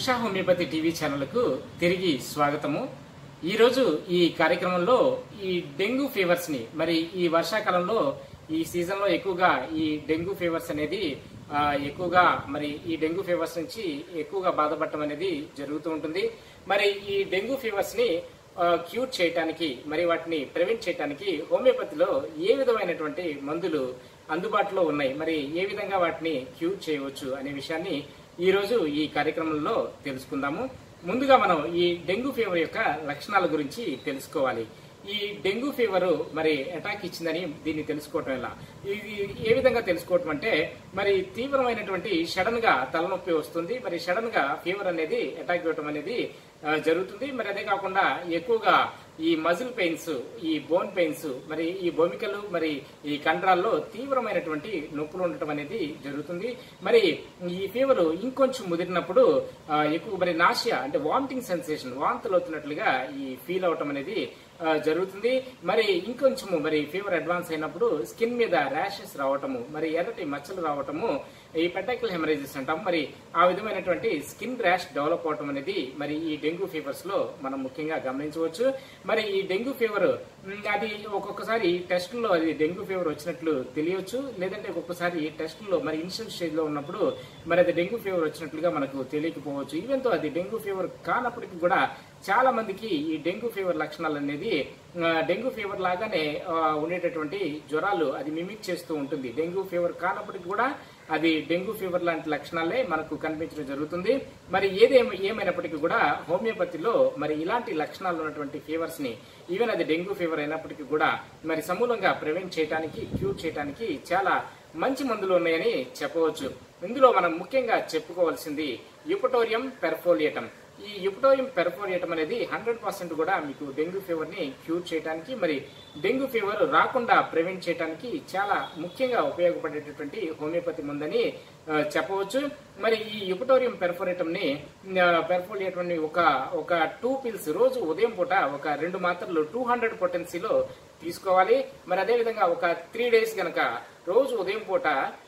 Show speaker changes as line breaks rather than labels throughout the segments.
Usha homeopathy TV ఛానల్కు తిరిగి స్వాగతము ఈరోజు ఈ కార్యక్రమంలో ఈ డెంగ్యూ ఫీవర్స్ ని మరి ఈ వర్షాకాలంలో ఈ సీజన్ లో ఎక్కువగా ఈ డెంగ్యూ ఫీవర్స్ అనేది ఆ, ఎక్కువగా మరి ఈ డెంగ్యూ ఫీవర్స్ నుంచి ఎక్కువగా బాధపడటం అనేది జరుగుతూ ఉంటుంది మరి ఈ డెంగ్యూ ఫీవర్స్ ని ఆ, క్యూర్ చేయటానికి మరి వాటిని ప్రివెంట్ చేయటానికి హోమియోపతిలో ఏ విధమైనటువంటి మందులు అందుబాటులో ఉన్నాయి మరి ఏ విధంగా వాటిని క్యూర్ చేయవచ్చు అనే విషయాన్ని ఈ రోజు ఈ కార్యక్రమంలో తెలుసుకుందాము ముందుగా మనం ఈ డెంగ్యూ ఫీవర్ యొక్క లక్షణాల గురించి తెలుసుకోవాలి ఈ డెంగ్యూ ఫీవర్ మరి అటాక్ ఇచ్చిందని దీన్ని తెలుసుకోవటం ఎలా ఇది ఏ విధంగా తెలుసుకోవటం అంటే మరి తీవ్రమైనటువంటి సడన్ గా తలనొప్పి వస్తుంది మరి సడన్ గా ఫీవర్ అనేది అటాక్ ఇవ్వటం అనేది ఆ, జరుగుతుంది మరి అదే కాకుండా ఎక్కువగా ఈ మజిల్ పెయిన్స్ ఈ బోన్ పెయిన్స్ మరి ఈ బొమికలు మరి ఈ కండరాల్లో తీవ్రమైనటువంటి నొప్పులు ఉండటం అనేది జరుగుతుంది మరి ఈ ఫీవర్ ఇంకొంచెం ముదిరినప్పుడు ఆ, ఎక్కువ మరి నాషియా అంటే వామిటింగ్ సెన్సేషన్ వాంతులు అవుతున్నట్లుగా ఈ ఫీల్ అవటం అనేది ఆ, జరుగుతుంది మరి ఇంకొంచెము మరి ఫీవర్ అడ్వాన్స్ అయినప్పుడు స్కిన్ మీద ర్యాషెస్ రావటము మరి ఎర్రటి మచ్చలు రావటము ఈ పెటాకిల్ హెమరేజెస్ అంటాం మరి ఆ విధమైనటువంటి స్కిన్ ర్యాష్ డెవలప్ అవటం అనేది మరి ఈ డెంగ్యూ ఫీవర్స్ లో మనం ముఖ్యంగా గమనించవచ్చు మరి ఈ డెంగ్యూ ఫీవర్ మ్, అది ఒక్కొక్కసారి టెస్టుల్లో అది డెంగ్యూ ఫీవర్ వచ్చినట్లు తెలియవచ్చు లేదంటే ఒక్కొక్కసారి టెస్టుల్లో మరి ఇనిషియల్ స్టేజ్ లో ఉన్నప్పుడు మరి అది డెంగ్యూ ఫీవర్ వచ్చినట్లుగా మనకు తెలియకపోవచ్చు ఈవెన్ తో అది డెంగ్యూ ఫీవర్ కానప్పటికీ కూడా చాలా మందికి ఈ డెంగ్యూ ఫీవర్ లక్షణాలు అనేది ఆ, డెంగ్యూ ఫీవర్ లాగానే ఆ, ఉండేటటువంటి జ్వరాలు అది మిమిక్ చేస్తూ ఉంటుంది డెంగ్యూ ఫీవర్ కానప్పటికీ కూడా అది డెంగ్యూ ఫీవర్ లాంటి లక్షణాలే మనకు కనిపించడం జరుగుతుంది మరి ఏదేమి ఏమైనప్పటికీ కూడా హోమియోపతిలో మరి ఇలాంటి లక్షణాలు ఉన్నటువంటి ఫీవర్స్ ని ఈవెన్ అది డెంగ్యూ ఫీవర్ అయినప్పటికీ కూడా మరి సమూలంగా ప్రివెంట్ చేయడానికి క్యూర్ చేయడానికి చాలా మంచి మందులు ఉన్నాయని చెప్పవచ్చు ఇందులో మనం ముఖ్యంగా చెప్పుకోవాల్సింది యుపటోరియం పెర్ఫోలియటం ఈ యుపటోరియం పెర్ఫోలియటం అనేది హండ్రెడ్ పర్సెంట్ కూడా మీకు డెంగ్యూ ఫీవర్ ని క్యూర్ చేయడానికి మరి డెంగ్యూ ఫీవర్ రాకుండా ప్రివెంట్ చేయడానికి చాలా ముఖ్యంగా ఉపయోగపడేటటువంటి హోమియోపతి మందని ఆ, చెప్పవచ్చు మరి ఈ యుపటోరియం పెర్ఫోరేటం ని పెర్ఫోలియటం ని ఒక ఒక టూ పిల్స్ రోజు ఉదయం పూట ఒక రెండు మాత్రలు టూ హండ్రెడ్ పొటెన్సీలో తీసుకోవాలి మరి అదే విధంగా ఒక త్రీ డేస్ గనక రోజు ఉదయం పూట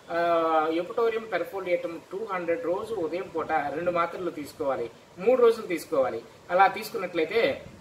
ఎపటోరియం పెర్ఫోలియేటం టూ హండ్రెడ్ రోజు ఉదయం పూట రెండు మాత్రలు తీసుకోవాలి మూడు రోజులు తీసుకోవాలి అలా తీసుకున్నట్లయితే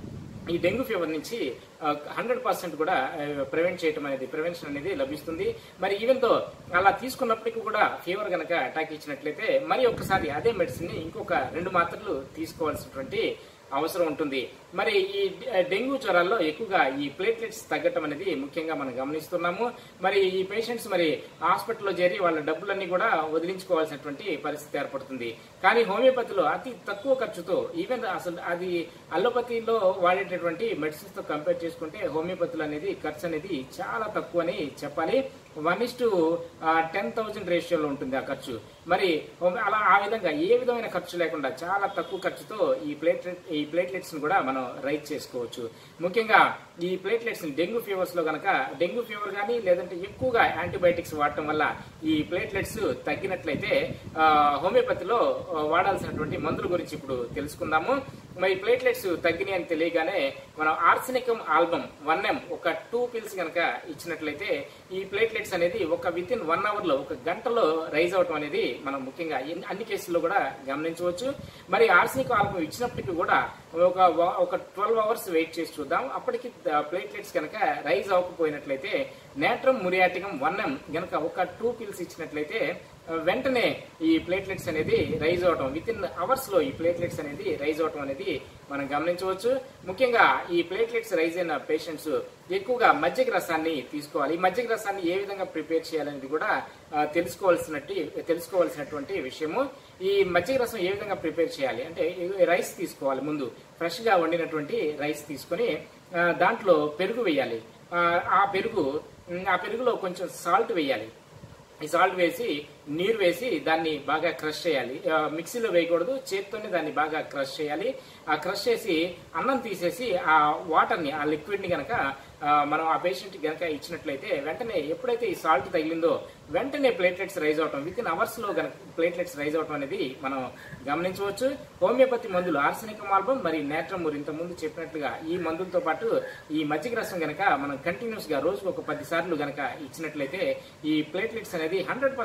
ఈ డెంగ్యూ ఫీవర్ నుంచి హండ్రెడ్ పర్సెంట్ కూడా ప్రివెంట్ చేయటం అనేది ప్రివెన్షన్ అనేది లభిస్తుంది మరి ఈవెన్ తో అలా తీసుకున్నప్పటికీ కూడా ఫీవర్ గనక అటాక్ ఇచ్చినట్లయితే మరి ఒక్కసారి అదే మెడిసిన్ ని ఇంకొక రెండు మాత్రలు తీసుకోవాల్సినటువంటి అవసరం ఉంటుంది మరి ఈ డెంగ్యూ జ్వరాల్లో ఎక్కువగా ఈ ప్లేట్లెట్స్ తగ్గటం అనేది ముఖ్యంగా మనం గమనిస్తున్నాము మరి ఈ పేషెంట్స్ మరి హాస్పిటల్లో చేరి వాళ్ళ డబ్బులన్నీ కూడా వదిలించుకోవాల్సినటువంటి పరిస్థితి ఏర్పడుతుంది కానీ హోమియోపతిలో అతి తక్కువ ఖర్చుతో ఈవెన్ అసలు అది అల్లోపతిలో వాడేటటువంటి మెడిసిన్స్ తో కంపేర్ చేసుకుంటే హోమియోపతిలో అనేది ఖర్చు అనేది చాలా తక్కువ అని చెప్పాలి one is to ten thousand రేషియోలో ఉంటుంది ఆ ఖర్చు మరి హోమి- అలా ఆ విధంగా ఏ విధమైన ఖర్చు లేకుండా చాలా తక్కువ ఖర్చుతో ఈ ప్లేట్లెట్ ఈ ప్లేట్లెట్స్ కూడా మనం రైట్ చేసుకోవచ్చు ముఖ్యంగా ఈ ప్లేట్లెట్స్ డెంగ్యూ ఫీవర్స్ లో గనక డెంగ్యూ ఫీవర్ కానీ లేదంటే ఎక్కువగా యాంటీబయాటిక్స్ వాడటం వల్ల ఈ ప్లేట్లెట్స్ తగ్గినట్లయితే ఆ, హోమియోపతిలో ఆ, వాడాల్సినటువంటి మందుల గురించి ఇప్పుడు తెలుసుకుందాము మరి ప్లేట్లెట్స్ తగ్గినాయి అని తెలియగానే మనం ఆర్సెనికం ఆల్బమ్ వన్ ఎం ఒక టూ పిల్స్ కనుక ఇచ్చినట్లయితే ఈ ప్లేట్లెట్స్ అనేది ఒక విత్ ఇన్ వన్ అవర్ లో ఒక గంటలో రైజ్ అవటం అనేది మనం ముఖ్యంగా ఎన్ని- అన్ని కేసుల్లో కూడా గమనించవచ్చు మరి ఆర్సెనిక్ ఆల్బమ్ ఇచ్చినప్పటికీ కూడా ఒక వ- ఒక ట్వెల్వ్ అవర్స్ వెయిట్ చేసి చూద్దాం అప్పటికి ప్లేట్లెట్స్ కనుక రైజ్ అవ్వకపోయినట్లయితే నేట్రమ్ మురియాటికం వన్ ఎం గనక ఒక టూ పిల్స్ ఇచ్చినట్లయితే ఆ, వెంటనే ఈ ప్లేట్లెట్స్ అనేది రైజ్ అవటం విత్ ఇన్ అవర్స్ లో ఈ ప్లేట్లెట్స్ అనేది రైజ్ అవటం అనేది మనం గమనించవచ్చు ముఖ్యంగా ఈ ప్లేట్లెట్స్ రైజ్ అయిన పేషెంట్స్ ఎక్కువగా మజ్జిగ రసాన్ని తీసుకోవాలి ఈ మజ్జిగ రసాన్ని ఏ విధంగా ప్రిపేర్ చేయాలనేది కూడా ఆ, తెలుసుకోవాల్సినట్టు తెలుసుకోవాల్సినటువంటి విషయము ఈ మజ్జిగ రసం ఏ విధంగా ప్రిపేర్ చేయాలి అంటే ఈ రైస్ తీసుకోవాలి ముందు ఫ్రెష్ గా వండినటువంటి రైస్ తీసుకొని ఆ, దాంట్లో పెరుగు వేయాలి ఆ, ఆ పెరుగు ఉమ్, ఆ పెరుగులో కొంచెం సాల్ట్ వేయాలి ఈ సాల్ట్ వేసి నీరు వేసి దాన్ని బాగా క్రష్ చేయాలి ఆ, మిక్సీలో వేయకూడదు చేత్తోనే దాన్ని బాగా క్రష్ చేయాలి ఆ క్రష్ చేసి అన్నం తీసేసి ఆ వాటర్ ని ఆ లిక్విడ్ ని గనక ఆ, మనం ఆ పేషెంట్ గనక ఇచ్చినట్లయితే వెంటనే ఎప్పుడైతే ఈ సాల్ట్ తగిలిందో వెంటనే ప్లేట్లెట్స్ రైజ్ అవటం విత్ ఇన్ అవర్స్ లో గనక ప్లేట్లెట్స్ రైజ్ అవటం అనేది మనం గమనించవచ్చు హోమియోపతి మందులు ఆర్సెనికం ఆల్బమ్ మరి నేట్రమూర్ ఇంత ముందు చెప్పినట్లుగా ఈ మందులతో పాటు ఈ మజ్జిగ రసం గనక మనం కంటిన్యూస్ గా రోజుకు ఒక పది సార్లు గనక ఇచ్చినట్లయితే ఈ ప్లేట్లెట్స్ అనేది హండ్రెడ్ పర్సెంట్ రైజ్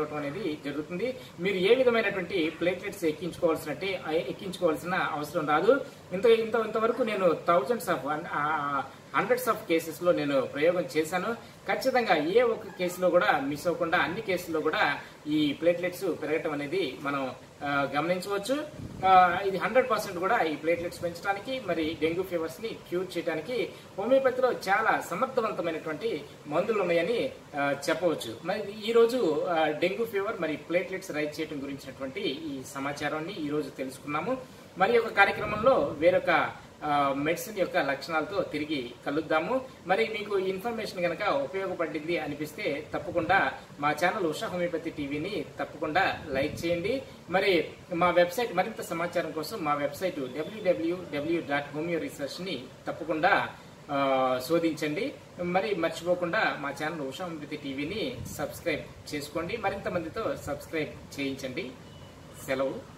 తయారవడం అనేది జరుగుతుంది మీరు ఏ విధమైనటువంటి ప్లేట్లెట్స్ ఎక్కించుకోవాల్సినట్టే ఎక్కించుకోవాల్సిన అవసరం రాదు ఇంత ఇంత ఇంతవరకు నేను thousands of hundreds of cases లో నేను ప్రయోగం చేశాను ఖచ్చితంగా ఏ ఒక్క కేసులో కూడా మిస్ అవ్వకుండా అన్ని కేసుల్లో కూడా ఈ ప్లేట్లెట్స్ పెరగటం అనేది మనం ఆ, గమనించవచ్చు ఆ, ఇది హండ్రెడ్ పర్సెంట్ కూడా ఈ ప్లేట్లెట్స్ పెంచడానికి మరి డెంగ్యూ ఫీవర్స్ ని క్యూర్ చేయడానికి హోమియోపతిలో చాలా సమర్థవంతమైనటువంటి మందులు ఉన్నాయని ఆ, చెప్పవచ్చు మరి ఈ రోజు ఆ, డెంగ్యూ ఫీవర్ మరి ప్లేట్లెట్స్ రైజ్ చేయడం గురించినటువంటి ఈ సమాచారాన్ని ఈ రోజు తెలుసుకున్నాము మరి ఒక కార్యక్రమంలో వేరొక ఆ, మెడిసిన్ యొక్క లక్షణాలతో తిరిగి కలుద్దాము మరి మీకు ఈ ఇన్ఫర్మేషన్ కనుక ఉపయోగపడింది అనిపిస్తే తప్పకుండా మా ఛానల్ ఉషా హోమియోపతి టీవీని తప్పకుండా లైక్ చేయండి మరి మా వెబ్సైట్ మరింత సమాచారం కోసం మా website W W W dot homeo research ని తప్పకుండా ఆ, శోధించండి మరి మర్చిపోకుండా మా ఛానల్ ఉషా హోమియోపతి టీవీని సబ్స్క్రైబ్ చేసుకోండి మరింత మందితో సబ్స్క్రైబ్ చేయించండి సెలవు